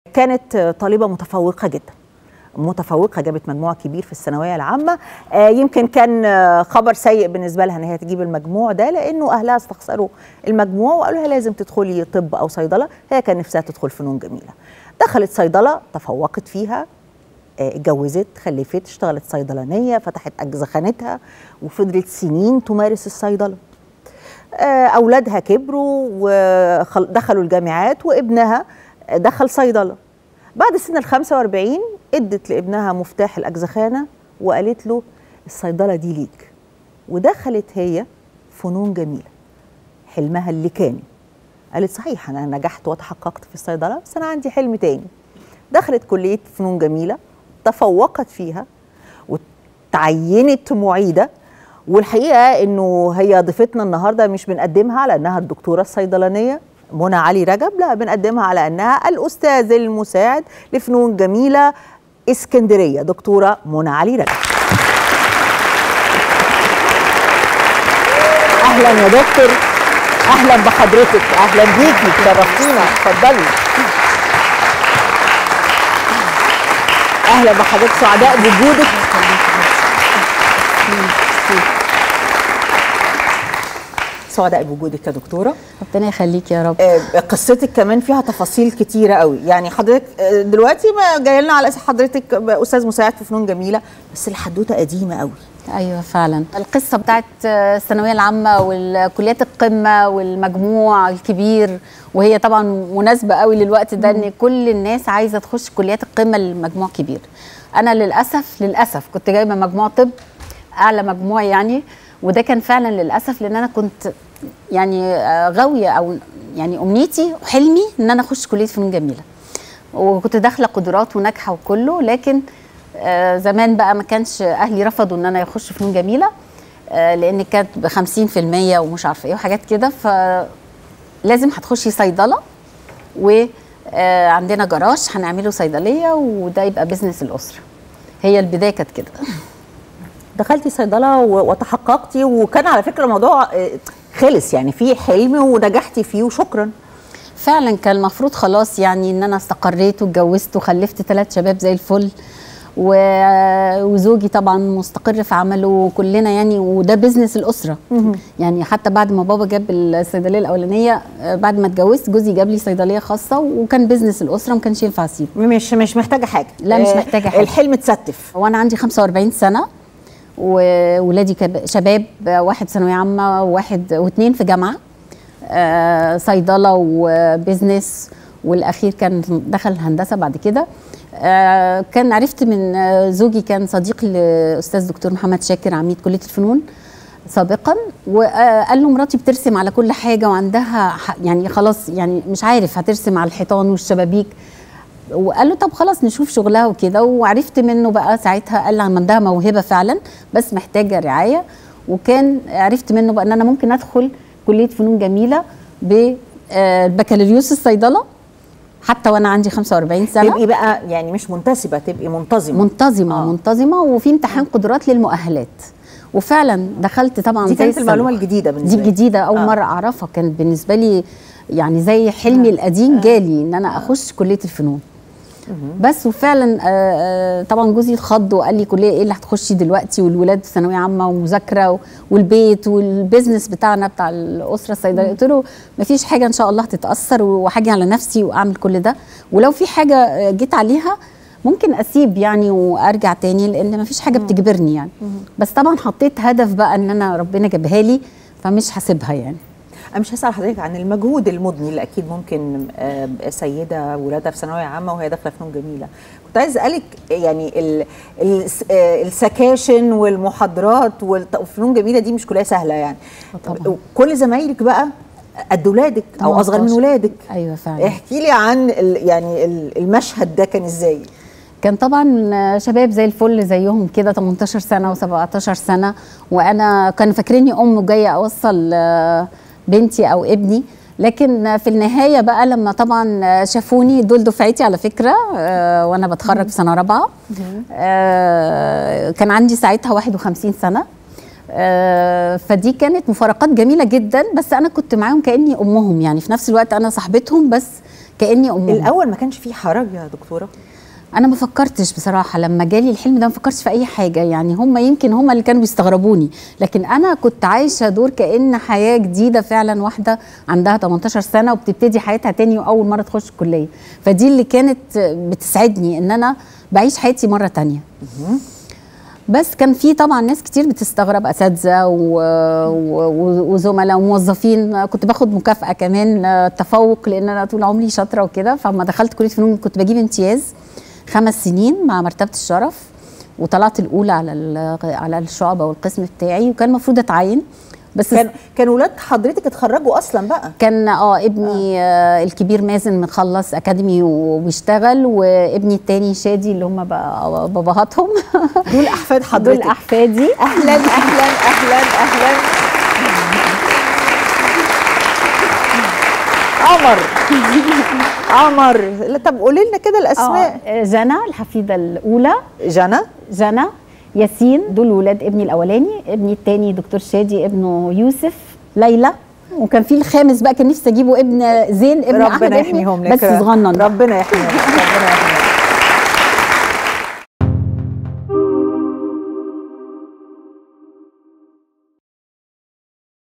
كانت طالبه متفوقه جدا متفوقه جابت مجموع كبير في الثانويه العامه آه يمكن كان آه خبر سيء بالنسبه لها ان هي تجيب المجموع ده لانه اهلها استخسروا المجموع وقالوا لها لازم تدخلي طب او صيدله هي كان نفسها تدخل فنون جميله دخلت صيدله تفوقت فيها اتجوزت خلفت اشتغلت صيدلانيه فتحت اجزخانتها وفضلت سنين تمارس الصيدله اولادها كبروا ودخلوا الجامعات وابنها دخل صيدله بعد سن ال 45 ادت لابنها مفتاح الاجزخانه وقالت له الصيدله دي ليك ودخلت هي فنون جميله حلمها اللي كان قالت صحيح انا نجحت وتحققت في الصيدله بس انا عندي حلم تاني دخلت كليه فنون جميله تفوقت فيها وتعينت معيده والحقيقه انه هي ضيفتنا النهارده مش بنقدمها على انها الدكتوره الصيدلانيه منى علي رجب لا بنقدمها على انها الاستاذ المساعد لفنون جميله اسكندريه دكتوره منى علي رجب اهلا يا دكتور اهلا بحضرتك اهلا بيكي شرفتينا اتفضلي اهلا بحضرتك سعداء بوجودك سعداء بوجودك يا دكتوره ربنا يخليك يا رب آه قصتك كمان فيها تفاصيل كتيره قوي يعني حضرتك آه دلوقتي ما جاي لنا على اساس حضرتك استاذ مساعد في فنون جميله بس الحدوته قديمه قوي ايوه فعلا القصه بتاعت الثانويه العامه والكليات القمه والمجموع الكبير وهي طبعا مناسبه قوي للوقت ده ان كل الناس عايزه تخش كليات القمه للمجموع كبير انا للاسف للاسف كنت جايبه مجموع طب اعلى مجموع يعني وده كان فعلا للاسف لان انا كنت يعني غاويه او يعني امنيتي وحلمي ان انا اخش كليه فنون جميله وكنت داخله قدرات وناجحه وكله لكن آه زمان بقى ما كانش اهلي رفضوا ان انا اخش فنون جميله آه لان كانت ب 50% ومش عارفه ايه وحاجات كده فلازم هتخشي صيدله وعندنا جراج هنعمله صيدليه وده يبقى بزنس الاسره هي البدايه كانت كده دخلتي صيدله وتحققتي وكان على فكره الموضوع خلص يعني في حلم ونجحتي فيه وشكرا فعلا كان المفروض خلاص يعني ان انا استقريت واتجوزت وخلفت ثلاث شباب زي الفل و... وزوجي طبعا مستقر في عمله وكلنا يعني وده بزنس الاسره يعني حتى بعد ما بابا جاب الصيدليه الاولانيه بعد ما اتجوزت جوزي جاب لي صيدليه خاصه وكان بزنس الاسره ما كانش ينفع اسيبه مش مش محتاجه حاجه لا مش محتاجه حاجه الحلم اتستف وانا عندي 45 سنه وولادي شباب واحد ثانويه عامه وواحد واثنين في جامعه آه صيدله وبزنس والاخير كان دخل هندسه بعد كده آه كان عرفت من زوجي كان صديق لاستاذ دكتور محمد شاكر عميد كليه الفنون سابقا وقال له مراتي بترسم على كل حاجه وعندها يعني خلاص يعني مش عارف هترسم على الحيطان والشبابيك وقال له طب خلاص نشوف شغلها وكده وعرفت منه بقى ساعتها قال لي عندها موهبه فعلا بس محتاجه رعايه وكان عرفت منه بقى ان انا ممكن ادخل كليه فنون جميله ببكالوريوس الصيدله حتى وانا عندي 45 سنه تبقي بقى يعني مش منتسبه تبقي منتظمه منتظمه آه. منتظمه وفي امتحان قدرات للمؤهلات وفعلا دخلت طبعا دي كانت المعلومه الجديده بالنسبه دي الجديده اول آه. مره اعرفها كانت بالنسبه لي يعني زي حلمي آه. القديم آه. جالي ان انا اخش كليه الفنون بس وفعلا آه طبعا جوزي اتخض وقال لي كليه ايه اللي هتخشي دلوقتي والولاد في ثانويه عامه ومذاكره والبيت والبيزنس بتاعنا بتاع الاسره الصيدليه قلت له مفيش حاجه ان شاء الله هتتاثر وهاجي على نفسي واعمل كل ده ولو في حاجه جيت عليها ممكن اسيب يعني وارجع تاني لان مفيش حاجه بتجبرني يعني بس طبعا حطيت هدف بقى ان انا ربنا جابها لي فمش هسيبها يعني انا مش هسال حضرتك عن المجهود المضني اللي اكيد ممكن سيده ولادها في ثانويه عامه وهي داخله فنون جميله كنت عايز اسالك يعني ال ال السكاشن والمحاضرات والفنون جميله دي مش كلها سهله يعني طبعا. كل زمايلك بقى قد ولادك او اصغر من ولادك ايوه فعلا احكي لي عن يعني المشهد ده كان ازاي كان طبعا شباب زي الفل زيهم كده 18 سنه و17 سنه وانا كانوا فاكريني ام جايه اوصل بنتي او ابني لكن في النهايه بقى لما طبعا شافوني دول دفعتي على فكره آه وانا بتخرج في سنه رابعه آه كان عندي ساعتها 51 سنه آه فدي كانت مفارقات جميله جدا بس انا كنت معاهم كاني امهم يعني في نفس الوقت انا صاحبتهم بس كاني امهم الاول ما كانش فيه حرج يا دكتوره انا ما فكرتش بصراحه لما جالي الحلم ده ما فكرتش في اي حاجه يعني هم يمكن هم اللي كانوا بيستغربوني لكن انا كنت عايشه دور كان حياه جديده فعلا واحده عندها 18 سنه وبتبتدي حياتها تاني واول مره تخش الكليه فدي اللي كانت بتسعدني ان انا بعيش حياتي مره تانية بس كان في طبعا ناس كتير بتستغرب اساتذه و- و- وزملاء وموظفين كنت باخد مكافاه كمان آه، تفوق لان انا طول عمري شاطره وكده فلما دخلت كليه فنون كنت بجيب امتياز خمس سنين مع مرتبه الشرف وطلعت الاولى على ال- على الشعبه والقسم بتاعي وكان المفروض اتعين بس كان كان ولاد حضرتك اتخرجوا اصلا بقى كان اه ابني آه. الكبير مازن مخلص اكاديمي وبيشتغل وابني التاني شادي اللي هم بقى باباهاتهم دول احفاد دول حضرتك احفادي اهلا اهلا اهلا اهلا قمر قمر لا، طب قولي لنا كده الاسماء آه، جنى الحفيده الاولى جنى جنى ياسين دول ولاد ابني الاولاني ابني التاني دكتور شادي ابنه يوسف ليلى وكان في الخامس بقى كان نفسي اجيبه ابن زين ابن احمد ربنا ابني يحميهم لك بس صغنن ربنا يحميهم ربنا يحميهم